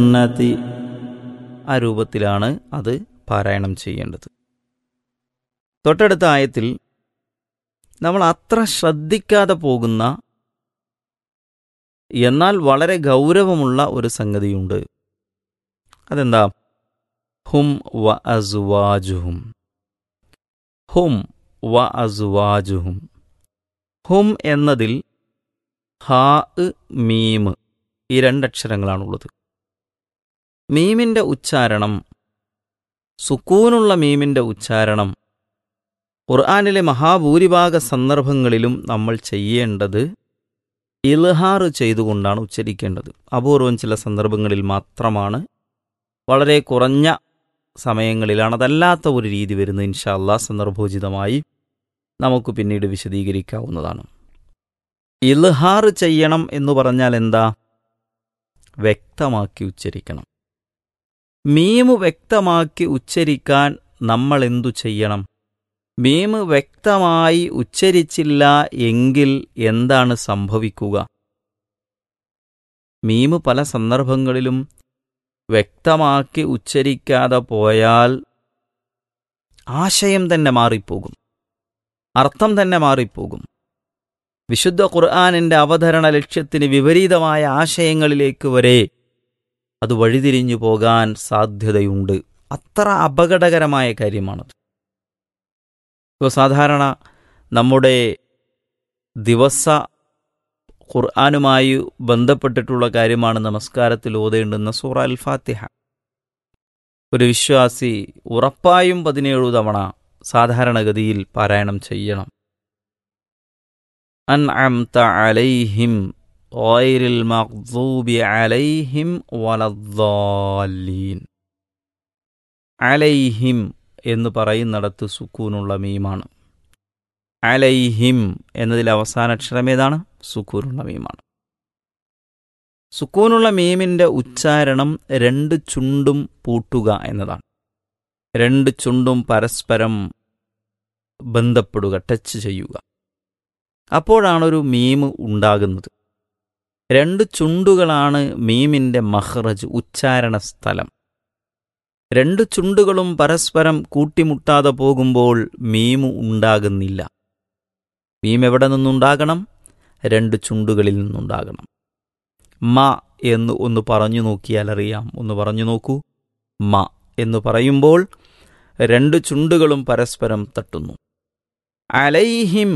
ജന്നതി ആ രൂപത്തിലാണ് അത് പാരായണം ചെയ്യേണ്ടത് തൊട്ടടുത്ത ആയത്തിൽ നമ്മൾ അത്ര ശ്രദ്ധിക്കാതെ പോകുന്ന എന്നാൽ വളരെ ഗൗരവമുള്ള ഒരു സംഗതിയുണ്ട് അതെന്താ ഹും വ അസുവാജുഹും ഹും വ അസുവാജുഹും ഹും എന്നതിൽ ഹാ മീം ഈ രണ്ടക്ഷരങ്ങളാണുള്ളത് മീമിൻ്റെ ഉച്ചാരണം സുക്കൂനുള്ള മീമിൻ്റെ ഉച്ചാരണം ഖുർആാനിലെ മഹാഭൂരിഭാഗ സന്ദർഭങ്ങളിലും നമ്മൾ ചെയ്യേണ്ടത് ഇൽഹാർ ചെയ്തുകൊണ്ടാണ് ഉച്ചരിക്കേണ്ടത് അപൂർവം ചില സന്ദർഭങ്ങളിൽ മാത്രമാണ് വളരെ കുറഞ്ഞ സമയങ്ങളിലാണ് അതല്ലാത്ത ഒരു രീതി വരുന്നത് ഇൻഷാല്ലാ സന്ദർഭോചിതമായി നമുക്ക് പിന്നീട് വിശദീകരിക്കാവുന്നതാണ് ഇൽഹാർ ചെയ്യണം എന്ന് പറഞ്ഞാൽ എന്താ വ്യക്തമാക്കി ഉച്ചരിക്കണം മീമ് വ്യക്തമാക്കി ഉച്ചരിക്കാൻ നമ്മൾ എന്തു ചെയ്യണം മീമ് വ്യക്തമായി ഉച്ചരിച്ചില്ല എങ്കിൽ എന്താണ് സംഭവിക്കുക മീമ് പല സന്ദർഭങ്ങളിലും വ്യക്തമാക്കി ഉച്ചരിക്കാതെ പോയാൽ ആശയം തന്നെ മാറിപ്പോകും അർത്ഥം തന്നെ മാറിപ്പോകും വിശുദ്ധ ഖുർആാനിൻ്റെ അവതരണ ലക്ഷ്യത്തിന് വിപരീതമായ ആശയങ്ങളിലേക്ക് വരെ അത് വഴിതിരിഞ്ഞു പോകാൻ സാധ്യതയുണ്ട് അത്ര അപകടകരമായ കാര്യമാണത് ഇപ്പോൾ സാധാരണ നമ്മുടെ ദിവസ ഖുർആാനുമായി ബന്ധപ്പെട്ടിട്ടുള്ള കാര്യമാണ് നമസ്കാരത്തിൽ ഓതേണ്ടുന്ന സൂറ അൽ ഫാത്തിഹ ഒരു വിശ്വാസി ഉറപ്പായും പതിനേഴു തവണ സാധാരണഗതിയിൽ പാരായണം ചെയ്യണം അൻ അംത അലൈഹിം ഓയിരിൽ മഖ്ദൂബി അലൈഹിം വലദ്ദാലീൻ അലൈഹിം എന്ന് പറയുന്നിടത്ത് സുക്കൂനുള്ള മീമാണ് അലൈഹിം എന്നതിൽ അവസാന അക്ഷരം ഏതാണ് സുക്കൂനുള്ള മീമാണ് സുക്കൂനുള്ള മീമിൻ്റെ ഉച്ചാരണം രണ്ട് ചുണ്ടും പൂട്ടുക എന്നതാണ് രണ്ട് ചുണ്ടും പരസ്പരം ബന്ധപ്പെടുക ടച്ച് ചെയ്യുക അപ്പോഴാണൊരു മീം ഉണ്ടാകുന്നത് രണ്ട് ചുണ്ടുകളാണ് മീമിൻ്റെ മഹ്റജ് ഉച്ചാരണ സ്ഥലം രണ്ട് ചുണ്ടുകളും പരസ്പരം കൂട്ടിമുട്ടാതെ പോകുമ്പോൾ മീമു ഉണ്ടാകുന്നില്ല മീം എവിടെ നിന്നുണ്ടാകണം രണ്ട് ചുണ്ടുകളിൽ നിന്നുണ്ടാകണം മ എന്ന് ഒന്ന് പറഞ്ഞു നോക്കിയാൽ അറിയാം ഒന്ന് പറഞ്ഞു നോക്കൂ മ എന്ന് പറയുമ്പോൾ രണ്ട് ചുണ്ടുകളും പരസ്പരം തട്ടുന്നു അലൈഹിം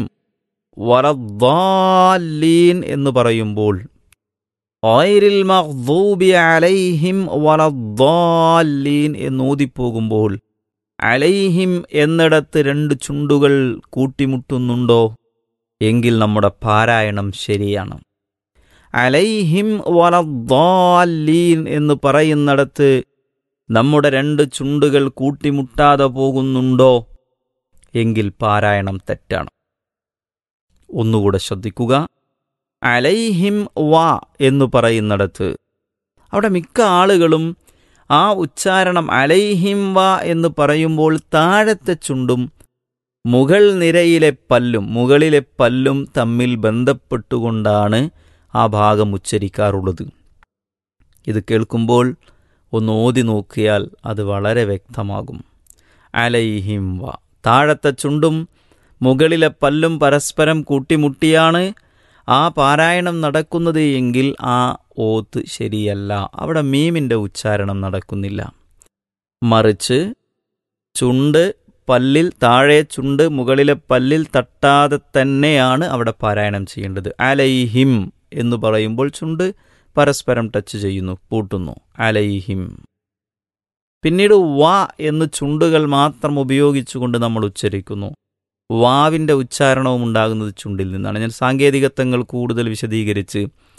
വലദ്ദാലീൻ എന്ന് പറയുമ്പോൾ ഓയിരിൽ മഖ്ദൂബി അലൈഹിം വലദ്ദാലീൻ എന്നോതിപ്പോകുമ്പോൾ അലൈഹിം എന്നിടത്ത് രണ്ട് ചുണ്ടുകൾ കൂട്ടിമുട്ടുന്നുണ്ടോ എങ്കിൽ നമ്മുടെ പാരായണം ശരിയാണ് അലൈഹിം വലദ്ദാലീൻ എന്ന് പറയുന്നിടത്ത് നമ്മുടെ രണ്ട് ചുണ്ടുകൾ കൂട്ടിമുട്ടാതെ പോകുന്നുണ്ടോ എങ്കിൽ പാരായണം തെറ്റാണ് ഒന്നുകൂടെ ശ്രദ്ധിക്കുക അലൈഹിം വ എന്ന് പറയുന്നിടത്ത് അവിടെ മിക്ക ആളുകളും ആ ഉച്ചാരണം അലൈഹിം വ എന്ന് പറയുമ്പോൾ താഴത്തെ ചുണ്ടും മുകൾ നിരയിലെ പല്ലും മുകളിലെ പല്ലും തമ്മിൽ ബന്ധപ്പെട്ടുകൊണ്ടാണ് ആ ഭാഗം ഉച്ചരിക്കാറുള്ളത് ഇത് കേൾക്കുമ്പോൾ ഒന്ന് ഓതി നോക്കിയാൽ അത് വളരെ വ്യക്തമാകും അലൈഹിം വ താഴത്തെ ചുണ്ടും മുകളിലെ പല്ലും പരസ്പരം കൂട്ടിമുട്ടിയാണ് ആ പാരായണം നടക്കുന്നത് എങ്കിൽ ആ ഓത്ത് ശരിയല്ല അവിടെ മീമിൻ്റെ ഉച്ചാരണം നടക്കുന്നില്ല മറിച്ച് ചുണ്ട് പല്ലിൽ താഴെ ചുണ്ട് മുകളിലെ പല്ലിൽ തട്ടാതെ തന്നെയാണ് അവിടെ പാരായണം ചെയ്യേണ്ടത് അലൈഹിം എന്ന് പറയുമ്പോൾ ചുണ്ട് പരസ്പരം ടച്ച് ചെയ്യുന്നു പൂട്ടുന്നു അലൈഹിം പിന്നീട് വാ എന്ന് ചുണ്ടുകൾ മാത്രം ഉപയോഗിച്ചുകൊണ്ട് നമ്മൾ ഉച്ചരിക്കുന്നു വാവിൻ്റെ ഉച്ചാരണവും ഉണ്ടാകുന്നത് ചുണ്ടിൽ നിന്നാണ് ഞാൻ സാങ്കേതികത്വങ്ങൾ കൂടുതൽ വിശദീകരിച്ച്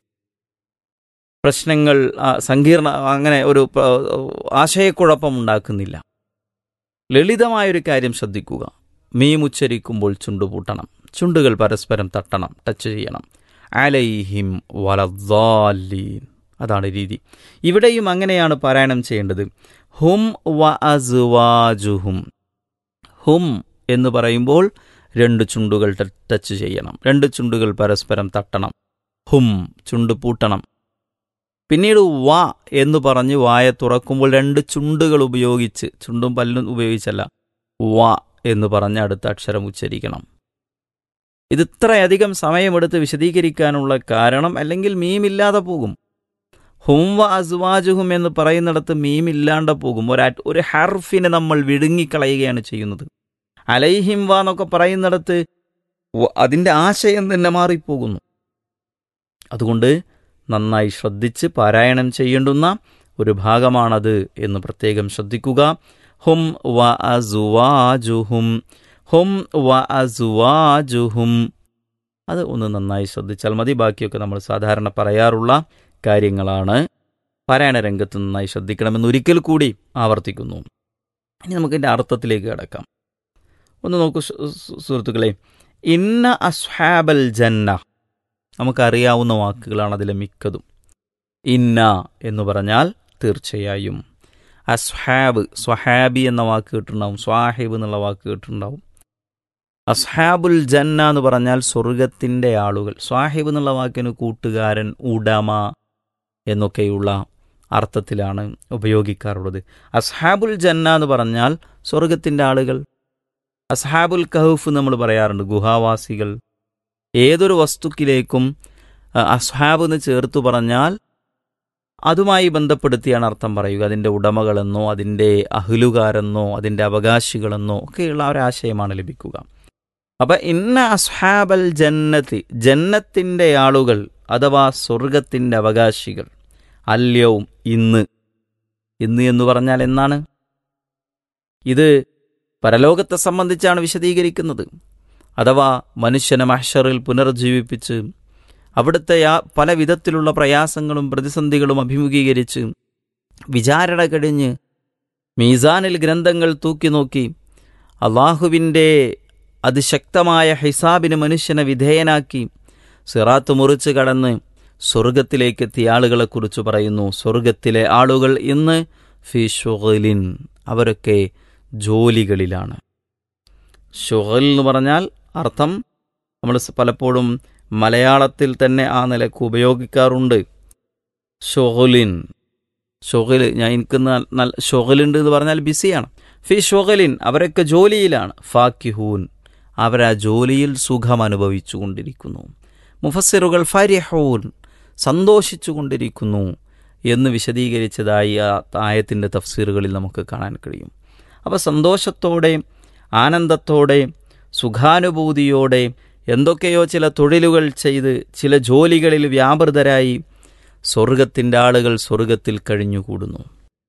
പ്രശ്നങ്ങൾ സങ്കീർണ അങ്ങനെ ഒരു ആശയക്കുഴപ്പം ഉണ്ടാക്കുന്നില്ല ലളിതമായൊരു കാര്യം ശ്രദ്ധിക്കുക മീം ഉച്ചരിക്കുമ്പോൾ ചുണ്ടുപൂട്ടണം ചുണ്ടുകൾ പരസ്പരം തട്ടണം ടച്ച് ചെയ്യണം അലൈഹിം വലദ്ദാലീൻ അതാണ് രീതി ഇവിടെയും അങ്ങനെയാണ് പാരായണം ചെയ്യേണ്ടത് ഹും വ അസ്വാജുഹും ഹും എന്ന് പറയുമ്പോൾ രണ്ട് ചുണ്ടുകൾ ടച്ച് ചെയ്യണം രണ്ട് ചുണ്ടുകൾ പരസ്പരം തട്ടണം ഹും ചുണ്ട് പൂട്ടണം പിന്നീട് വ എന്ന് പറഞ്ഞ് വായ തുറക്കുമ്പോൾ രണ്ട് ചുണ്ടുകൾ ഉപയോഗിച്ച് ചുണ്ടും പല്ലും ഉപയോഗിച്ചല്ല വ എന്ന് പറഞ്ഞ് അടുത്ത അക്ഷരം ഉച്ചരിക്കണം ഇത് ഇത്രയധികം സമയമെടുത്ത് വിശദീകരിക്കാനുള്ള കാരണം അല്ലെങ്കിൽ മീമില്ലാതെ പോകും ഹും വ അസ്വാജുഹും എന്ന് പറയുന്നിടത്ത് മീമില്ലാണ്ട് പോകും ഒരു ഒരു ഹർഫിനെ നമ്മൾ വിഴുങ്ങിക്കളയുകയാണ് ചെയ്യുന്നത് അലൈഹിം വ എന്നൊക്കെ പറയുന്നിടത്ത് അതിൻ്റെ ആശയം തന്നെ മാറിപ്പോകുന്നു അതുകൊണ്ട് നന്നായി ശ്രദ്ധിച്ച് പാരായണം ചെയ്യേണ്ടുന്ന ഒരു ഭാഗമാണത് എന്ന് പ്രത്യേകം ശ്രദ്ധിക്കുക ഹും വ അസുവാജുഹും ഹും വ അസുവാജുഹും അത് ഒന്ന് നന്നായി ശ്രദ്ധിച്ചാൽ മതി ബാക്കിയൊക്കെ നമ്മൾ സാധാരണ പറയാറുള്ള കാര്യങ്ങളാണ് പാരായണ രംഗത്ത് നന്നായി ശ്രദ്ധിക്കണമെന്ന് ഒരിക്കൽ കൂടി ആവർത്തിക്കുന്നു ഇനി നമുക്കിൻ്റെ അർത്ഥത്തിലേക്ക് കിടക്കാം ഒന്ന് നോക്കൂ സുഹൃത്തുക്കളെ ഇന്ന അസ്ഹാബൽ ജന്ന നമുക്കറിയാവുന്ന വാക്കുകളാണ് അതിലെ മിക്കതും ഇന്ന എന്ന് പറഞ്ഞാൽ തീർച്ചയായും അസ്ഹാബ് സ്വഹാബി എന്ന വാക്ക് കേട്ടിട്ടുണ്ടാവും സ്വാഹിബ് എന്നുള്ള വാക്ക് കേട്ടിട്ടുണ്ടാവും അസ്ഹാബുൽ ജന്ന എന്ന് പറഞ്ഞാൽ സ്വർഗത്തിൻ്റെ ആളുകൾ സ്വാഹിബ് എന്നുള്ള വാക്കിന് കൂട്ടുകാരൻ ഉടമ എന്നൊക്കെയുള്ള അർത്ഥത്തിലാണ് ഉപയോഗിക്കാറുള്ളത് അസ്ഹാബുൽ ജന്ന എന്ന് പറഞ്ഞാൽ സ്വർഗത്തിൻ്റെ ആളുകൾ അസ്ഹാബുൽ കഹൂഫ് നമ്മൾ പറയാറുണ്ട് ഗുഹാവാസികൾ ഏതൊരു വസ്തുക്കിലേക്കും അസ്ഹാബ് എന്ന് ചേർത്ത് പറഞ്ഞാൽ അതുമായി ബന്ധപ്പെടുത്തിയാണ് അർത്ഥം പറയുക അതിൻ്റെ ഉടമകളെന്നോ അതിൻ്റെ അഹ്ലുകാരെന്നോ അതിൻ്റെ അവകാശികളെന്നോ ഒക്കെയുള്ള ഒരാശയമാണ് ലഭിക്കുക അപ്പം ഇന്ന അസ്ഹാബൽ ജന്നത്തി ജന്നത്തിൻ്റെ ആളുകൾ അഥവാ സ്വർഗത്തിൻ്റെ അവകാശികൾ അല്യവും ഇന്ന് ഇന്ന് എന്ന് പറഞ്ഞാൽ എന്നാണ് ഇത് പരലോകത്തെ സംബന്ധിച്ചാണ് വിശദീകരിക്കുന്നത് അഥവാ മനുഷ്യനെ മഹ്ഷറിൽ പുനർജീവിപ്പിച്ച് അവിടുത്തെ പല വിധത്തിലുള്ള പ്രയാസങ്ങളും പ്രതിസന്ധികളും അഭിമുഖീകരിച്ച് വിചാരണ കഴിഞ്ഞ് മീസാനിൽ ഗ്രന്ഥങ്ങൾ തൂക്കി നോക്കി അള്ളാഹുവിൻ്റെ അതിശക്തമായ ഹിസാബിന് മനുഷ്യനെ വിധേയനാക്കി സിറാത്ത് മുറിച്ച് കടന്ന് സ്വർഗത്തിലേക്ക് എത്തിയ ആളുകളെക്കുറിച്ച് പറയുന്നു സ്വർഗത്തിലെ ആളുകൾ ഇന്ന് ഫി ഷുഗലിൻ അവരൊക്കെ ജോലികളിലാണ് ഷുഗൽ എന്ന് പറഞ്ഞാൽ അർത്ഥം നമ്മൾ പലപ്പോഴും മലയാളത്തിൽ തന്നെ ആ നിലക്ക് ഉപയോഗിക്കാറുണ്ട് ഷൊഹലിൻ ഷൊഹൽ ഞാൻ എനിക്ക് നല്ല ഷൊഹലുണ്ട് എന്ന് പറഞ്ഞാൽ ബിസിയാണ് ഫി ഷൊഹലിൻ അവരൊക്കെ ജോലിയിലാണ് ഫാക്കിഹൂൻ അവരാ ജോലിയിൽ സുഖം അനുഭവിച്ചു കൊണ്ടിരിക്കുന്നു മുഫസ്സിറുകൾ ഫരിഹൂൻ സന്തോഷിച്ചു കൊണ്ടിരിക്കുന്നു എന്ന് വിശദീകരിച്ചതായി ആ ആയത്തിൻ്റെ തഫ്സീറുകളിൽ നമുക്ക് കാണാൻ കഴിയും അപ്പോൾ സന്തോഷത്തോടെ ആനന്ദത്തോടെ സുഖാനുഭൂതിയോടെ എന്തൊക്കെയോ ചില തൊഴിലുകൾ ചെയ്ത് ചില ജോലികളിൽ വ്യാപൃതരായി സ്വർഗത്തിൻ്റെ ആളുകൾ സ്വർഗത്തിൽ കഴിഞ്ഞുകൂടുന്നു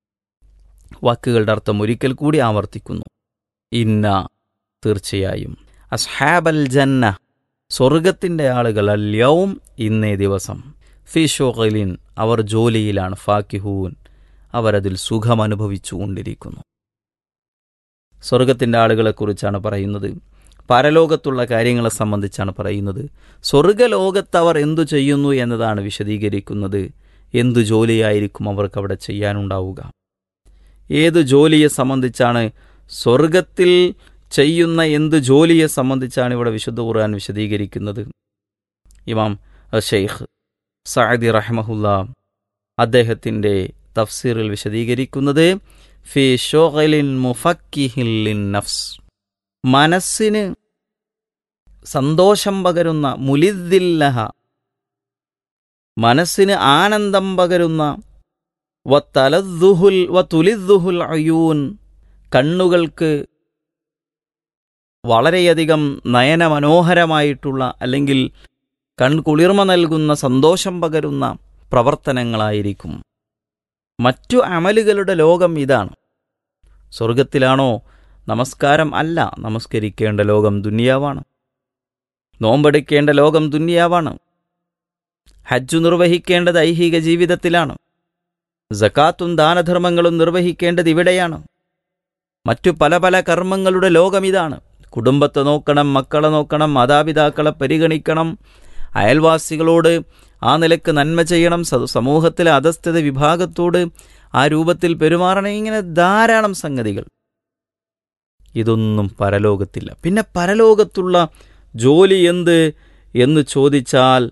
വാക്കുകളുടെ അർത്ഥം ഒരിക്കൽ കൂടി ആവർത്തിക്കുന്നു ഇന്ന തീർച്ചയായും അസ്ഹാബൽ ജന്ന സ്വർഗത്തിൻ്റെ ആളുകൾ അല്യവും ഇന്നേ ദിവസം ഫിഷോഖലിൻ അവർ ജോലിയിലാണ് ഫാക്കിഹൂൻ അവരതിൽ സുഖം അനുഭവിച്ചു കൊണ്ടിരിക്കുന്നു സ്വർഗത്തിൻ്റെ ആളുകളെക്കുറിച്ചാണ് പറയുന്നത് പരലോകത്തുള്ള കാര്യങ്ങളെ സംബന്ധിച്ചാണ് പറയുന്നത് സ്വർഗലോകത്ത് അവർ എന്തു ചെയ്യുന്നു എന്നതാണ് വിശദീകരിക്കുന്നത് എന്തു ജോലിയായിരിക്കും അവർക്ക് അവിടെ ചെയ്യാനുണ്ടാവുക ഏത് ജോലിയെ സംബന്ധിച്ചാണ് സ്വർഗത്തിൽ ചെയ്യുന്ന എന്ത് ജോലിയെ സംബന്ധിച്ചാണ് ഇവിടെ വിശുദ്ധ ഖുർആൻ വിശദീകരിക്കുന്നത് ഇമാം ഷെയ്ഖ് സഅദി റഹ്മഹുല്ല അദ്ദേഹത്തിൻ്റെ തഫ്സീറിൽ വിശദീകരിക്കുന്നത് ഫി ഷോഗലിൻ മുഫക്കിഹിൻ നഫ്സ് മനസ്സിന് സന്തോഷം പകരുന്ന മുലിദ്ദില്ലഹ മനസ്സിന് ആനന്ദം പകരുന്ന വത്തലദ്ദുഹുൽ വതുലിദ്ദുഹുൽ അയൂൻ കണ്ണുകൾക്ക് വളരെയധികം നയനമനോഹരമായിട്ടുള്ള അല്ലെങ്കിൽ കൺകുളിർമ നൽകുന്ന സന്തോഷം പകരുന്ന പ്രവർത്തനങ്ങളായിരിക്കും മറ്റു അമലുകളുടെ ലോകം ഇതാണ് സ്വർഗത്തിലാണോ നമസ്കാരം അല്ല നമസ്കരിക്കേണ്ട ലോകം ദുനിയാവാണ് നോമ്പെടുക്കേണ്ട ലോകം ദുനിയാവാണ് ഹജ്ജു നിർവഹിക്കേണ്ടത് ഐഹിക ജീവിതത്തിലാണ് ജക്കാത്തും ദാനധർമ്മങ്ങളും നിർവഹിക്കേണ്ടത് ഇവിടെയാണ് മറ്റു പല പല കർമ്മങ്ങളുടെ ലോകം ഇതാണ് കുടുംബത്തെ നോക്കണം മക്കളെ നോക്കണം മാതാപിതാക്കളെ പരിഗണിക്കണം അയൽവാസികളോട് ആ നിലക്ക് നന്മ ചെയ്യണം സമൂഹത്തിലെ അധസ്ഥിത വിഭാഗത്തോട് ആ രൂപത്തിൽ പെരുമാറണം ഇങ്ങനെ ധാരാളം സംഗതികൾ ഇതൊന്നും പരലോകത്തില്ല പിന്നെ പരലോകത്തുള്ള ജോലി എന്ത് എന്ന് ചോദിച്ചാൽ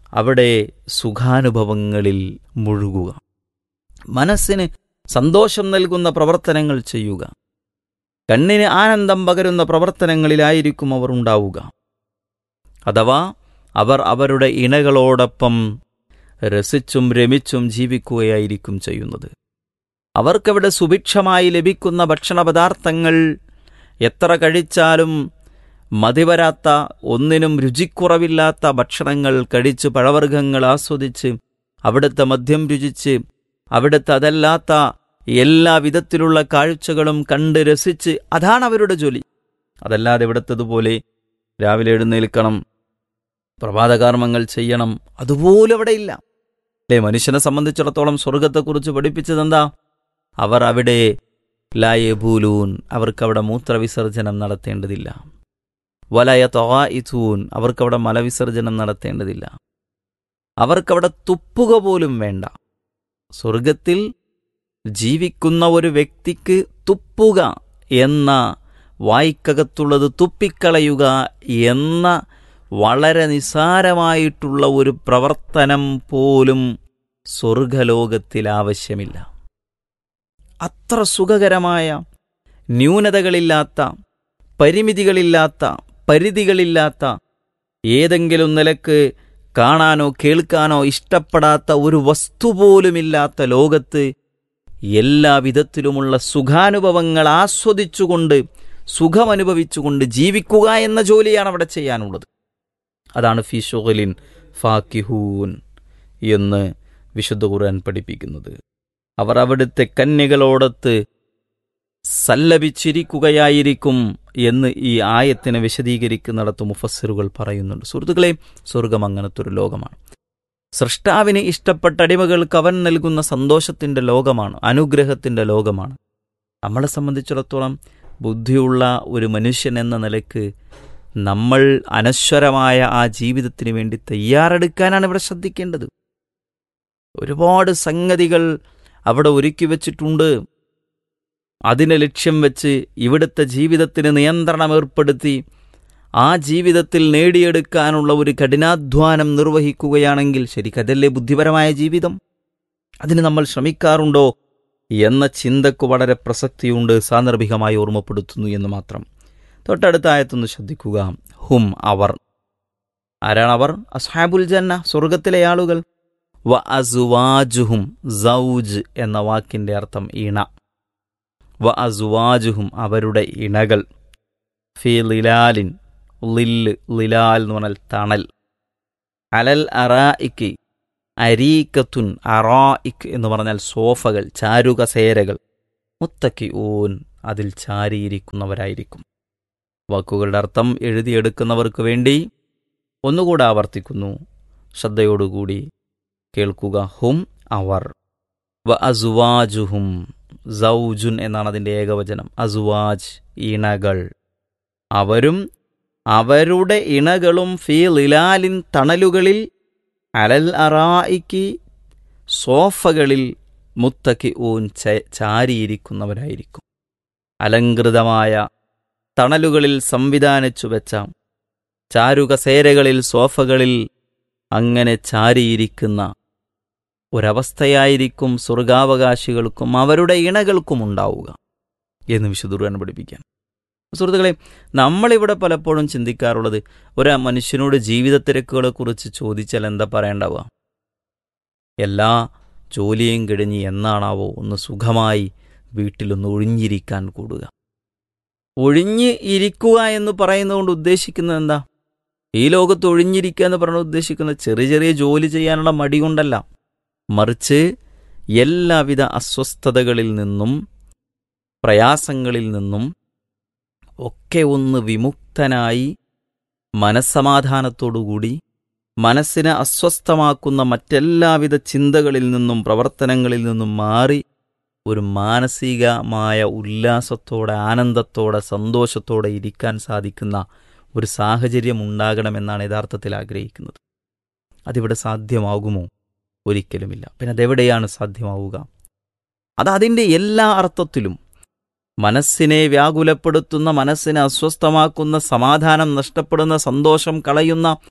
അവിടെ സുഖാനുഭവങ്ങളിൽ മുഴുകുക മനസ്സിന് സന്തോഷം നൽകുന്ന പ്രവർത്തനങ്ങൾ ചെയ്യുക കണ്ണിന് ആനന്ദം പകരുന്ന പ്രവർത്തനങ്ങളിലായിരിക്കും അവർ ഉണ്ടാവുക അഥവാ അവർ അവരുടെ ഇണകളോടൊപ്പം രസിച്ചും രമിച്ചും ജീവിക്കുകയായിരിക്കും ചെയ്യുന്നത് അവർക്കവിടെ സുഭിക്ഷമായി ലഭിക്കുന്ന ഭക്ഷണപദാർത്ഥങ്ങൾ എത്ര കഴിച്ചാലും മതിവരാത്ത ഒന്നിനും രുചിക്കുറവില്ലാത്ത ഭക്ഷണങ്ങൾ കഴിച്ച് പഴവർഗ്ഗങ്ങൾ ആസ്വദിച്ച് അവിടുത്തെ മദ്യം രുചിച്ച് അവിടുത്തെ അതല്ലാത്ത എല്ലാ വിധത്തിലുള്ള കാഴ്ചകളും കണ്ട് രസിച്ച് അതാണ് അവരുടെ ജോലി അതല്ലാതെ ഇവിടുത്തതുപോലെ രാവിലെ എഴുന്നേൽക്കണം പ്രഭാതകർമ്മങ്ങൾ ചെയ്യണം അതുപോലും അവിടെ ഇല്ല അല്ലേ മനുഷ്യനെ സംബന്ധിച്ചിടത്തോളം സ്വർഗത്തെക്കുറിച്ച് പഠിപ്പിച്ചതെന്താ അവർ അവിടെ ലായബൂലൂൻ അവർക്കവിടെ മൂത്രവിസർജനം നടത്തേണ്ടതില്ല വലയ തൊവായിത്തൂൻ അവർക്കവിടെ മലവിസർജനം നടത്തേണ്ടതില്ല അവർക്കവിടെ തുപ്പുക പോലും വേണ്ട സ്വർഗത്തിൽ ജീവിക്കുന്ന ഒരു വ്യക്തിക്ക് തുപ്പുക എന്ന വായ്ക്കകത്തുള്ളത് തുപ്പിക്കളയുക എന്ന വളരെ നിസാരമായിട്ടുള്ള ഒരു പ്രവർത്തനം പോലും സ്വർഗലോകത്തിൽ ആവശ്യമില്ല അത്ര സുഖകരമായ ന്യൂനതകളില്ലാത്ത പരിമിതികളില്ലാത്ത പരിധികളില്ലാത്ത ഏതെങ്കിലും നിലക്ക് കാണാനോ കേൾക്കാനോ ഇഷ്ടപ്പെടാത്ത ഒരു വസ്തു പോലുമില്ലാത്ത ലോകത്ത് എല്ലാ വിധത്തിലുമുള്ള സുഖാനുഭവങ്ങൾ ആസ്വദിച്ചുകൊണ്ട് സുഖമനുഭവിച്ചുകൊണ്ട് ജീവിക്കുക എന്ന ജോലിയാണ് അവിടെ ചെയ്യാനുള്ളത് അതാണ് ഫി ഷുഗലിൻ ഫാക്കിഹൂൻ എന്ന് വിശുദ്ധ ഖുർആൻ പഠിപ്പിക്കുന്നത് അവർ അവിടുത്തെ കന്യകളോടത്ത് സല്ലപിച്ചിരിക്കുകയായിരിക്കും എന്ന് ഈ ആയത്തിനെ വിശദീകരിക്കുന്നിടത്ത് മുഫസ്സിറുകൾ പറയുന്നുണ്ട് സുഹൃത്തുക്കളെ സ്വർഗം അങ്ങനത്തെ ഒരു ലോകമാണ് സൃഷ്ടാവിന് ഇഷ്ടപ്പെട്ട അടിമകൾക്ക് അവൻ നൽകുന്ന സന്തോഷത്തിന്റെ ലോകമാണ് അനുഗ്രഹത്തിന്റെ ലോകമാണ് നമ്മളെ സംബന്ധിച്ചിടത്തോളം ബുദ്ധിയുള്ള ഒരു മനുഷ്യൻ എന്ന നിലയ്ക്ക് നമ്മൾ അനശ്വരമായ ആ ജീവിതത്തിന് വേണ്ടി തയ്യാറെടുക്കാനാണ് ഇവിടെ ശ്രദ്ധിക്കേണ്ടത് ഒരുപാട് സംഗതികൾ അവിടെ ഒരുക്കി വച്ചിട്ടുണ്ട് അതിനെ ലക്ഷ്യം വെച്ച് ഇവിടുത്തെ ജീവിതത്തിന് നിയന്ത്രണം ഏർപ്പെടുത്തി ആ ജീവിതത്തിൽ നേടിയെടുക്കാനുള്ള ഒരു കഠിനാധ്വാനം നിർവഹിക്കുകയാണെങ്കിൽ ശരിക്കതല്ലേ ബുദ്ധിപരമായ ജീവിതം അതിന് നമ്മൾ ശ്രമിക്കാറുണ്ടോ എന്ന ചിന്തക്ക് വളരെ പ്രസക്തിയുണ്ട് സാന്ദർഭികമായി ഓർമ്മപ്പെടുത്തുന്നു എന്ന് മാത്രം തൊട്ടടുത്ത ആയത്തൊന്ന് ശ്രദ്ധിക്കുക ഹും അവർ ആരാണ് അവർ അസ്ഹാബുൽ ജന്ന സ്വർഗത്തിലെ ആളുകൾ വ അസുവാജുഹും സൗജ് എന്ന വാക്കിന്റെ അർത്ഥം ഇണ വ അസുവാജുഹും അവരുടെ ഇണകൾ ഫി ലിലാലിൻ ലില്ല് ലിലാൽ എന്ന് പറഞ്ഞാൽ തണൽ അലൽ അറായിക്ക് അരീക്കത്തുൻ അറായിക്ക് എന്ന് പറഞ്ഞാൽ സോഫകൾ ചാരുകസേരകൾ മുത്തക്കി ഊൻ അതിൽ ചാരിയിരിക്കുന്നവരായിരിക്കും വാക്കുകളുടെ അർത്ഥം എഴുതിയെടുക്കുന്നവർക്ക് വേണ്ടി ഒന്നുകൂടെ ആവർത്തിക്കുന്നു ശ്രദ്ധയോടുകൂടി കേൾക്കുക ഹും അവർ വ അസുവാജുഹും സൗജുൻ എന്നാണ് അതിൻ്റെ ഏകവചനം അസുവാജ് ഇണകൾ അവരും അവരുടെ ഇണകളും ഫീ ലിലാലിൻ തണലുകളിൽ അലൽ അറായിക്ക് സോഫകളിൽ മുത്തക്കി ഊൻ ചാരിയിരിക്കുന്നവരായിരിക്കും അലങ്കൃതമായ തണലുകളിൽ സംവിധാനിച്ചു വെച്ച ചാരുകസേരകളിൽ സോഫകളിൽ അങ്ങനെ ചാരിയിരിക്കുന്ന ഒരവസ്ഥയായിരിക്കും സ്വർഗാവകാശികൾക്കും അവരുടെ ഇണകൾക്കും ഉണ്ടാവുക എന്ന് വിശുദ്ധുർഗാൻ പഠിപ്പിക്കാൻ സുഹൃത്തുക്കളെ നമ്മളിവിടെ പലപ്പോഴും ചിന്തിക്കാറുള്ളത് ഒരു മനുഷ്യനോട് ജീവിത തിരക്കുകളെക്കുറിച്ച് ചോദിച്ചാൽ എന്താ പറയേണ്ടാവുക എല്ലാ ജോലിയും കഴിഞ്ഞ് എന്നാണാവോ ഒന്ന് സുഖമായി വീട്ടിലൊന്ന് ഒഴിഞ്ഞിരിക്കാൻ കൂടുക ഒഴിഞ്ഞ് ഇരിക്കുക എന്ന് പറയുന്നതുകൊണ്ട് ഉദ്ദേശിക്കുന്നത് എന്താ ഈ ലോകത്ത് ഒഴിഞ്ഞിരിക്കുക എന്ന് പറഞ്ഞ ഉദ്ദേശിക്കുന്നത് ചെറിയ ചെറിയ ജോലി ചെയ്യാനുള്ള മടി കൊണ്ടല്ല മറിച്ച് എല്ലാവിധ അസ്വസ്ഥതകളിൽ നിന്നും പ്രയാസങ്ങളിൽ നിന്നും ഒക്കെ ഒന്ന് വിമുക്തനായി മനസ്സമാധാനത്തോടുകൂടി മനസ്സിനെ അസ്വസ്ഥമാക്കുന്ന മറ്റെല്ലാവിധ ചിന്തകളിൽ നിന്നും പ്രവർത്തനങ്ങളിൽ നിന്നും മാറി ഒരു മാനസികമായ ഉല്ലാസത്തോടെ ആനന്ദത്തോടെ സന്തോഷത്തോടെ ഇരിക്കാൻ സാധിക്കുന്ന ഒരു സാഹചര്യം ഉണ്ടാകണമെന്നാണ് യഥാർത്ഥത്തിൽ ആഗ്രഹിക്കുന്നത് അതിവിടെ സാധ്യമാകുമോ ഒരിക്കലുമില്ല പിന്നെ അതെവിടെയാണ് സാധ്യമാവുക അത് അതിൻ്റെ എല്ലാ അർത്ഥത്തിലും മനസ്സിനെ വ്യാകുലപ്പെടുത്തുന്ന മനസ്സിനെ അസ്വസ്ഥമാക്കുന്ന സമാധാനം നഷ്ടപ്പെടുന്ന സന്തോഷം കളയുന്ന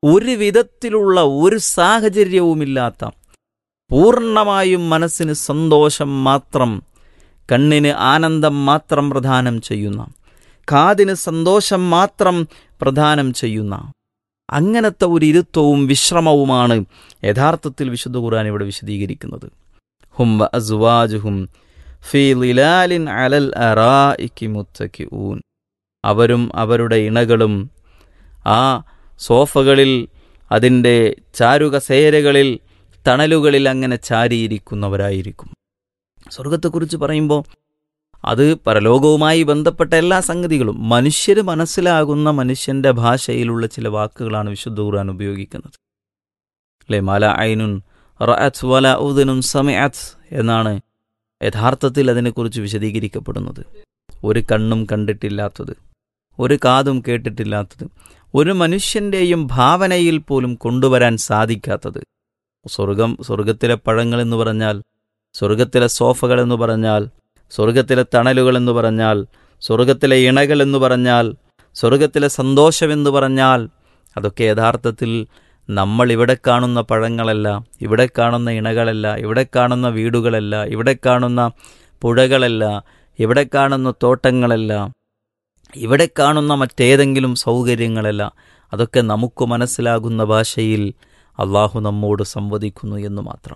ഒരു വിധത്തിലുള്ള ഒരു സാഹചര്യവുമില്ലാത്ത പൂർണ്ണമായും മനസ്സിന് സന്തോഷം മാത്രം കണ്ണിന് ആനന്ദം മാത്രം പ്രദാനം ചെയ്യുന്ന കാതിന് സന്തോഷം മാത്രം പ്രദാനം ചെയ്യുന്ന അങ്ങനത്തെ ഒരു ഇരുത്വവും വിശ്രമവുമാണ് യഥാർത്ഥത്തിൽ വിശുദ്ധ ഖുർആൻ ഇവിടെ വിശദീകരിക്കുന്നത് ഹും വ അസ്വാജുഹും ഫീ ലിലാലിൻ അലൽ അറായിക്കി മുത്തക്കിഊൻ അവരും അവരുടെ ഇണകളും ആ സോഫകളിൽ അതിൻ്റെ ചാരുകസേരകളിൽ തണലുകളിൽ അങ്ങനെ ചാരിയിരിക്കുന്നവരായിരിക്കും സ്വർഗത്തെക്കുറിച്ച് പറയുമ്പോൾ അത് പരലോകവുമായി ബന്ധപ്പെട്ട എല്ലാ സംഗതികളും മനുഷ്യര് മനസ്സിലാകുന്ന മനുഷ്യന്റെ ഭാഷയിലുള്ള ചില വാക്കുകളാണ് വിശുദ്ധ ഖുർആൻ ഉപയോഗിക്കുന്നത് അല്ലേ മല ഐനുൻ റഅത്ത് വല ഉദനുൻ സമയത്ത് എന്നാണ് യഥാർത്ഥത്തിൽ അതിനെക്കുറിച്ച് വിശദീകരിക്കപ്പെടുന്നത് ഒരു കണ്ണും കണ്ടിട്ടില്ലാത്തത് ഒരു കാതും കേട്ടിട്ടില്ലാത്തത് ഒരു മനുഷ്യന്റെയും ഭാവനയിൽ പോലും കൊണ്ടുവരാൻ സാധിക്കാത്തത് സ്വർഗം സ്വർഗത്തിലെ പഴങ്ങൾ എന്ന് പറഞ്ഞാൽ സ്വർഗത്തിലെ സോഫകൾ എന്ന് പറഞ്ഞാൽ സ്വർഗത്തിലെ തണലുകൾ എന്ന് പറഞ്ഞാൽ സ്വർഗത്തിലെ ഇണകൾ എന്ന് പറഞ്ഞാൽ സ്വർഗത്തിലെ സന്തോഷമെന്ന് പറഞ്ഞാൽ അതൊക്കെ യഥാർത്ഥത്തിൽ നമ്മൾ ഇവിടെ കാണുന്ന പഴങ്ങളല്ല ഇവിടെ കാണുന്ന ഇണകളല്ല ഇവിടെ കാണുന്ന വീടുകളല്ല ഇവിടെ കാണുന്ന പുഴകളല്ല ഇവിടെ കാണുന്ന തോട്ടങ്ങളല്ല ഇവിടെ കാണുന്ന മറ്റേതെങ്കിലും സൗകര്യങ്ങളല്ല അതൊക്കെ നമുക്ക് മനസ്സിലാകുന്ന ഭാഷയിൽ അള്ളാഹു നമ്മോട് സംവദിക്കുന്നു എന്ന് മാത്രം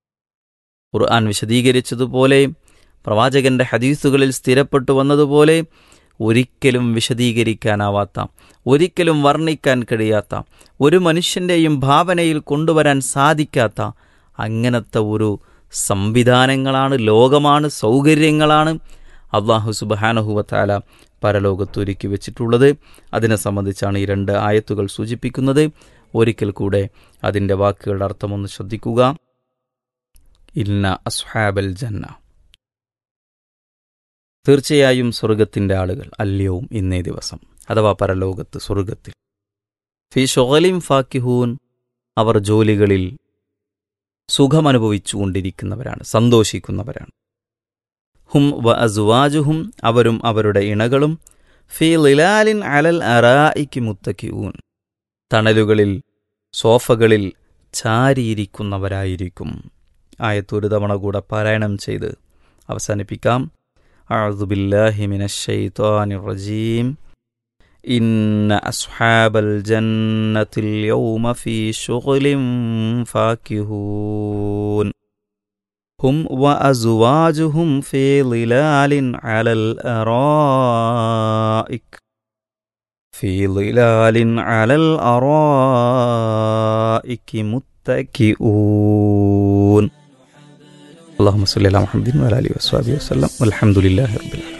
ഖുർആൻ വിശദീകരിച്ചതുപോലെ പ്രവാചകന്റെ ഹദീസുകളിൽ സ്ഥിരപ്പെട്ടു വന്നതുപോലെ ഒരിക്കലും വിശദീകരിക്കാനാവാത്ത ഒരിക്കലും വർണ്ണിക്കാൻ കഴിയാത്ത ഒരു മനുഷ്യൻ്റെയും ഭാവനയിൽ കൊണ്ടുവരാൻ സാധിക്കാത്ത അങ്ങനത്തെ ഒരു സംവിധാനങ്ങളാണ് ലോകമാണ് സൗകര്യങ്ങളാണ് അള്ളാഹു സുബഹാനഹുവത്താല പരലോകത്തൊരുക്കി വെച്ചിട്ടുള്ളത് അതിനെ സംബന്ധിച്ചാണ് ഈ രണ്ട് ആയത്തുകൾ സൂചിപ്പിക്കുന്നത് ഒരിക്കൽ കൂടെ അതിൻ്റെ വാക്കുകളുടെ അർത്ഥമൊന്ന് ശ്രദ്ധിക്കുക ഇന്ന അസ്ഹാബൽ ജന്ന തീർച്ചയായും സ്വർഗത്തിൻ്റെ ആളുകൾ അല്യവും ഇന്നേ ദിവസം അഥവാ പരലോകത്ത് സ്വർഗത്തിൽ ഫി ഷൊഹലിം ഫാക്കിഹൂൻ അവർ ജോലികളിൽ സുഖമനുഭവിച്ചുകൊണ്ടിരിക്കുന്നവരാണ് സന്തോഷിക്കുന്നവരാണ് ഹും വ അസുവാജുഹും അവരും അവരുടെ ഇണകളും ഫി ലിലാലിൻ അലൽ അറായിക്ക് മുത്തക്കിഊൻ തണലുകളിൽ സോഫകളിൽ ചാരിയിരിക്കുന്നവരായിരിക്കും ആയത്തൊരു തവണ കൂടെ പാരായണം ചെയ്ത് അവസാനിപ്പിക്കാം أعوذ بالله من الشيطان الرجيم إن أصحاب الجنة اليوم في شغل فاكهون هم وأزواجهم في ظلال على الأرائك في ظلال على الأرائك متكئون اللهم صل على محمد وعلى اله وصحبه وسلم والحمد لله رب العالمين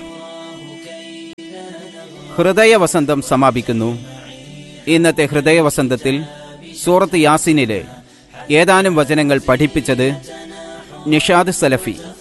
ഹൃദയവസന്തം സമാപിക്കുന്നു ഇന്നത്തെ ഹൃദയവസന്തത്തിൽ സൂറത്ത് യാസിനിലെ ഏതാനും വചനങ്ങൾ പഠിപ്പിച്ചത് നിഷാദ് സലഫി